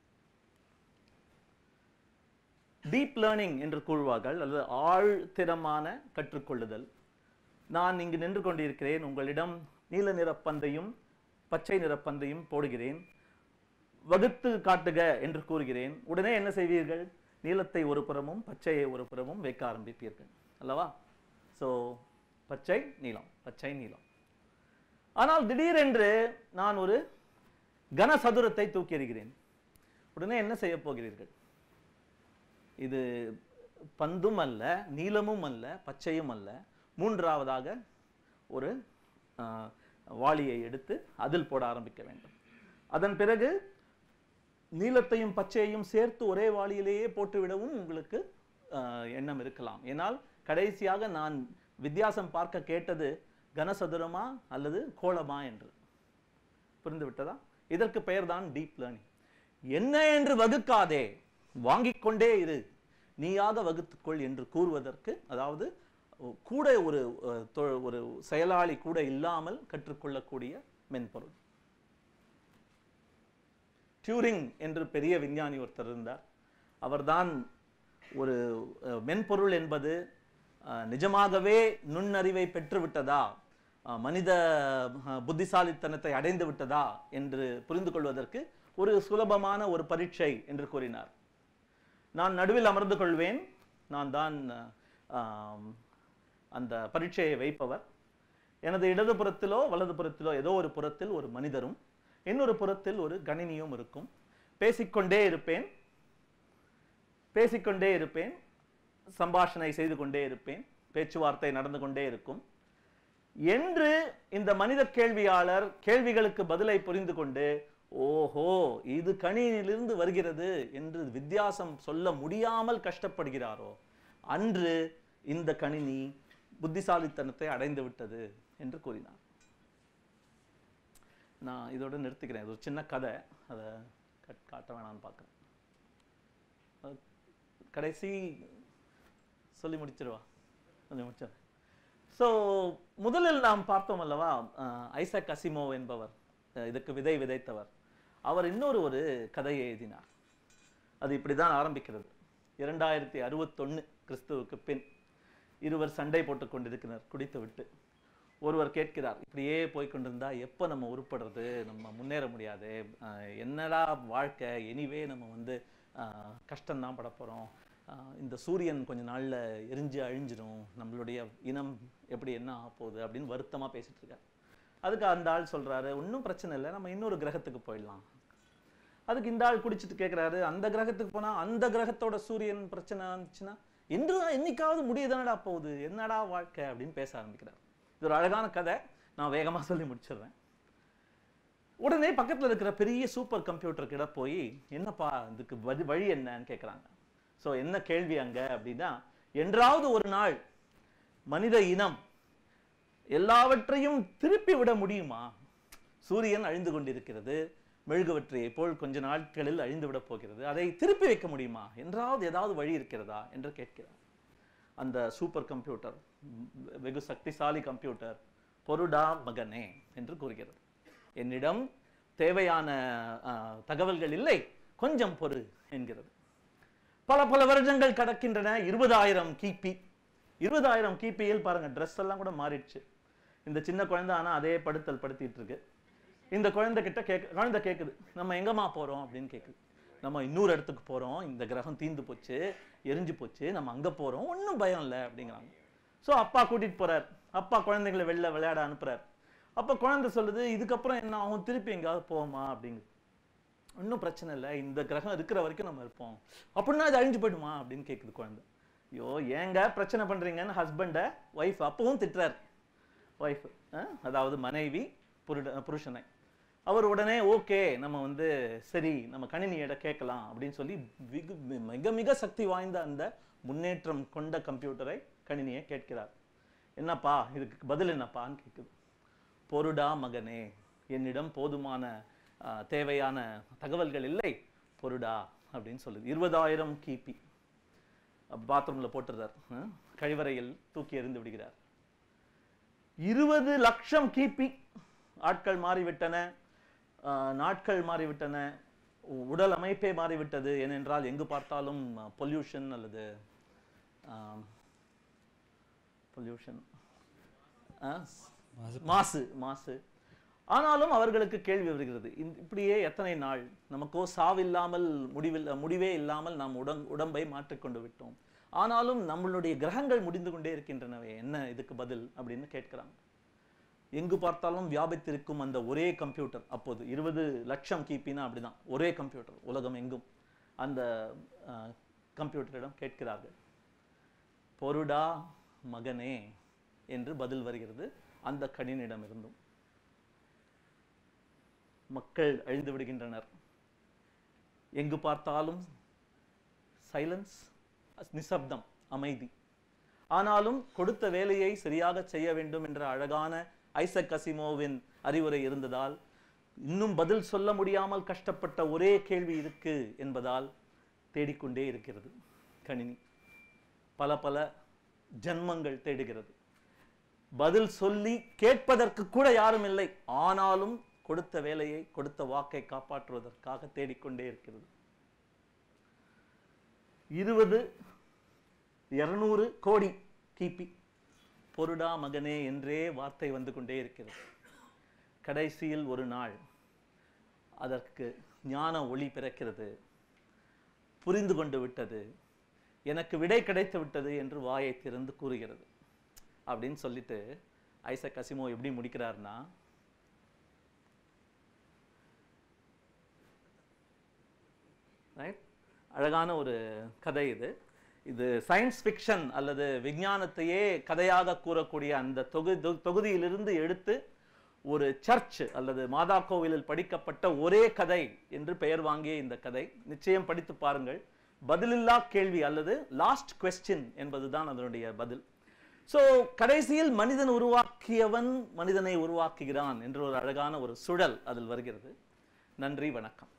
டீப் லேர்னிங் என்று கூறுவார்கள் அல்லது ஆழ்திறமான கற்றுக்கொள்ளுதல் நான் இங்கு நின்று கொண்டிருக்கிறேன் உங்களிடம் நீல நிற பந்தையும் பச்சை நிற பந்தையும் போடுகிறேன் வகுத்து காட்டுக என்று கூறுகிறேன் உடனே என்ன செய்வீர்கள் நீலத்தை ஒரு புறமும் பச்சையை ஒரு புறமும் வைக்க ஆரம்பிப்பீர்கள் அல்லவா சோ பச்சை நீலம் பச்சை நீலம் ஆனால் திடீரென்று நான் ஒரு கனசதுரத்தை தூக்கி எறிகிறேன் உடனே என்ன செய்ய போகிறீர்கள் இது பந்தும் அல்ல நீலமும் அல்ல பச்சையும் அல்ல மூன்றாவதாக ஒரு ஆஹ், வாளியை எடுத்து அதில் போட ஆரம்பிக்க வேண்டும் அதன் பிறகு நீலத்தையும் பச்சையையும் சேர்த்து ஒரே வாளியிலேயே போட்டுவிடவும் உங்களுக்கு ஆஹ், எண்ணம் இருக்கலாம் ஏனால் கடைசியாக நான் வித்தியாசம் பார்க்க கேட்டது கனசதுரமா அல்லது கோளமா என்று புரிந்து விட்டதா இதற்கு பெயர்தான் டீப் லேர்னிங் என்ன என்று வகுக்காதே வாங்கிக் கொண்டே இரு நீயாக வகுத்துக்கொள் என்று கூறுவதற்கு அதாவது கூட ஒரு அஹ், தொ- ஒரு செயலாளி கூட இல்லாமல் கற்றுக்கொள்ளக்கூடிய மென்பொருள் டியூரிங் என்று பெரிய விஞ்ஞானி ஒருத்தர் இருந்தார் அவர்தான் ஒரு அஹ், மென்பொருள் என்பது அஹ், நிஜமாகவே நுண்ணறிவை பெற்றுவிட்டதா அஹ், மனித அஹ், புத்திசாலித்தனத்தை அடைந்து விட்டதா என்று புரிந்து கொள்வதற்கு ஒரு சுலபமான ஒரு பரீட்சை என்று கூறினார் நான் நடுவில் அமர்ந்து கொள்வேன் நான் தான் ஆம், அந்த பரீட்சையை வைப்பவர் எனது இடதுபுறத்திலோ வலதுபுறத்திலோ ஏதோ ஒரு புறத்தில் ஒரு மனிதரும் இன்னொரு புறத்தில் ஒரு கணினியும் இருக்கும் பேசிக்கொண்டே இருப்பேன் பேசிக்கொண்டே இருப்பேன் சம்பாஷணை செய்து கொண்டே இருப்பேன் பேச்சுவார்த்தை நடந்து கொண்டே இருக்கும் என்று இந்த மனித கேள்வியாளர் கேள்விகளுக்கு பதிலை புரிந்து கொண்டு ஓஹோ இது கணினியிலிருந்து வருகிறது என்று வித்தியாசம் சொல்ல முடியாமல் கஷ்டப்படுகிறாரோ அன்று இந்த கணினி புத்திசாலித்தனத்தை அடைந்து விட்டது என்று கூறினார் நான் இதோட நிறுத்திக்கிறேன் இது ஒரு சின்ன கதை அதை கட் காட்ட வேணாம்னு பார்க்குறேன் அஹ் கடைசி சொல்லி முடிச்சிருவா சொல்லி முடிச்சிரு ஸோ முதலில் நாம் பார்த்தோம் அல்லவா அஹ், ஐசக் அசிமோ என்பவர் அஹ், இதுக்கு விதை விதைத்தவர் அவர் இன்னொரு ஒரு கதையை எழுதினார் அது இப்படிதான் ஆரம்பிக்கிறது இரண்டாயிரத்தி அறுபத்தொன்னு கிறிஸ்துவுக்கு பின் இருவர் சண்டை போட்டுக் கொண்டிருக்கிறார் குடித்து விட்டு ஒருவர் கேட்கிறார் இப்படியே போய் கொண்டிருந்தா எப்போ நம்ம உருப்படுறது நம்ம முன்னேற முடியாது அஹ் என்னடா வாழ்க்கை எனிவே நம்ம வந்து அஹ், கஷ்டம்தான் பட போகிறோம் இந்த சூரியன் கொஞ்ச நாள்ல எரிஞ்சு அழிஞ்சிரும் நம்மளுடைய இனம் எப்படி என்ன ஆக போகுது அப்படின்னு வருத்தமா பேசிட்டு இருக்காரு அதுக்கு அந்த ஆள் சொல்றாரு ஒன்றும் பிரச்சனை இல்லை நம்ம இன்னொரு கிரகத்துக்கு போயிடலாம் அதுக்கு இந்த ஆள் குடிச்சிட்டு கேட்குறாரு அந்த கிரகத்துக்கு போனா அந்த கிரகத்தோட சூரியன் பிரச்சனை இருந்துச்சுன்னா என்று என்னைக்காவது முடியுதானடா போகுது என்னடா வாழ்க்கை அப்படின்னு பேச ஆரம்பிக்கிறார் இது ஒரு அழகான கதை நான் வேகமா சொல்லி முடிச்சிடுறேன் உடனே பக்கத்துல இருக்கிற பெரிய சூப்பர் கம்ப்யூட்டர் கிட்ட போய் என்னப்பா இதுக்கு வழி வழி என்னன்னு கேட்குறாங்க ஸோ என்ன கேள்வி அங்க அப்படின்னா என்றாவது ஒரு நாள் மனித இனம் எல்லாவற்றையும் திருப்பி விட முடியுமா சூரியன் அழிந்து கொண்டிருக்கிறது மெழுகுவற்றையை போல் கொஞ்ச நாட்களில் அழிந்து விட போகிறது அதை திருப்பி வைக்க முடியுமா என்றாவது ஏதாவது வழி இருக்கிறதா என்று கேட்கிறார் அந்த சூப்பர் கம்ப்யூட்டர் ம், வெகு சக்திசாலி கம்ப்யூட்டர் பொருடா மகனே என்று கூறுகிறது என்னிடம் தேவையான ஆ, தகவல்கள் இல்லை கொஞ்சம் பொறு என்கிறது பல பல வருடங்கள் கடக்கின்றன இருபதாயிரம் கிபி இருபதாயிரம் கிபியில் பாருங்க ட்ரெஸ் எல்லாம் கூட மாறிடுச்சு இந்த சின்ன குழந்தை ஆனா அதே படுத்தல் படுத்திட்டு இருக்கு இந்த குழந்தை கிட்ட கேட்க குழந்தை கேக்குது நம்ம எங்கம்மா போறோம் அப்படின்னு கேக்குது நம்ம இன்னொரு இடத்துக்கு போறோம் இந்த கிரகம் தீந்து போச்சு எரிஞ்சு போச்சு நம்ம அங்க போறோம் ஒண்ணும் பயம் இல்லை அப்படிங்கிறாங்க ஸோ அப்பா கூட்டிட்டு போறார் அப்பா குழந்தைங்களை வெளில விளையாட அனுப்புறார் அப்ப குழந்தை சொல்லுது இதுக்கப்புறம் என்ன ஆகும் திருப்பி எங்கேயாவது போவோமா அப்படிங்குது ஒன்றும் பிரச்சனை இல்லை இந்த கிரகம் இருக்கிற வரைக்கும் நம்ம இருப்போம் அப்படின்னா அது அழிஞ்சு போயிடுமா அப்படின்னு கேட்குது குழந்தை ஐயோ ஏங்க பிரச்சனை பண்றீங்கன்னு ஹஸ்பண்டை ஒய்ஃப் அப்பவும் திட்டுறார் ஒய்ஃப் அதாவது மனைவி புருட புருஷனை அவர் உடனே ஓகே நம்ம வந்து சரி நம்ம கணினியிட கேட்கலாம் அப்படின்னு சொல்லி மிக மிக மிக சக்தி வாய்ந்த அந்த முன்னேற்றம் கொண்ட கம்ப்யூட்டரை கணினியை கேட்கிறார் என்னப்பா இதுக்கு பதில் என்னப்பான்னு கேட்குது பொருடா மகனே என்னிடம் போதுமான ஆ, தேவையான தகவல்கள் இல்லை பொருடா அப்படின்னு சொல்லுது இருபதாயிரம் கிபி பாத்ரூம்ல போட்டுறார் ஆ, கழிவறையில் தூக்கி எறிந்து விடுகிறார் இருபது லட்சம் கிபி ஆட்கள் மாறிவிட்டன ஆ, நாட்கள் மாறிவிட்டன உ- உடல் அமைப்பே மாறிவிட்டது ஏனென்றால் எங்கு பார்த்தாலும் பொல்யூஷன் அல்லது பொல்யூஷன் மாசு மாசு ஆனாலும் அவர்களுக்கு கேள்வி வருகிறது இந்த- இப்படியே எத்தனை நாள் நமக்கோ சாவில்லாமல் முடிவில் முடிவே இல்லாமல் நாம் உடம் உடம்பை மாற்றிக்கொண்டு விட்டோம் ஆனாலும் நம்மளுடைய கிரகங்கள் முடிந்து கொண்டே இருக்கின்றனவே என்ன இதுக்கு பதில் அப்படின்னு கேட்கிறாங்க எங்கு பார்த்தாலும் வியாபித்திருக்கும் அந்த ஒரே கம்ப்யூட்டர் அப்போது இருபது லட்சம் கிபினா அப்படிதான் ஒரே கம்ப்யூட்டர் உலகம் எங்கும் அந்த அஹ், கம்ப்யூட்டரிடம் கேட்கிறார்கள் பொருடா மகனே என்று பதில் வருகிறது அந்த கணினிடம் இருந்தும் மக்கள் அழிந்து விடுகின்றனர் எங்கு பார்த்தாலும் சைலன்ஸ் நிசப்தம் அமைதி ஆனாலும் கொடுத்த வேலையை சரியாக செய்ய வேண்டும் என்ற அழகான ஐசக் அசிமோவின் அறிவுரை இருந்ததால் இன்னும் பதில் சொல்ல முடியாமல் கஷ்டப்பட்ட ஒரே கேள்வி இருக்கு என்பதால் தேடிக்கொண்டே இருக்கிறது கணினி பல பல ஜன்மங்கள் தேடுகிறது பதில் சொல்லி கேட்பதற்கு கூட யாரும் இல்லை ஆனாலும் கொடுத்த வேலையை கொடுத்த வாக்கை காப்பாற்றுவதற்காக தேடிக்கொண்டே இருக்கிறது இருபது இருநூறு கோடி கிபி பொருடா மகனே என்றே வார்த்தை வந்து கொண்டே இருக்கிறது கடைசியில் ஒரு நாள் அதற்கு ஞான ஒளி பிறக்கிறது புரிந்து கொண்டு விட்டது எனக்கு விடை கிடைத்து விட்டது என்று வாயை திறந்து கூறுகிறது அப்படின்னு சொல்லிட்டு ஐசக் அசிமோ எப்படி முடிக்கிறார்னா ரைட் அழகான ஒரு கதை இது இது சயின்ஸ் ஃபிக்ஷன் அல்லது விஞ்ஞானத்தையே கதையாக கூறக்கூடிய அந்த தொகுதி தொகுதியிலிருந்து எடுத்து ஒரு சர்ச் அல்லது மாதா கோவிலில் படிக்கப்பட்ட ஒரே கதை என்று பெயர் வாங்கிய இந்த கதை நிச்சயம் படித்து பாருங்கள் பதிலில்லா கேள்வி அல்லது லாஸ்ட் கொஸ்டின் என்பதுதான் அதனுடைய பதில் சோ கடைசியில் மனிதன் உருவாக்கியவன் மனிதனை உருவாக்குகிறான் என்ற ஒரு அழகான ஒரு சுழல் அதில் வருகிறது நன்றி வணக்கம்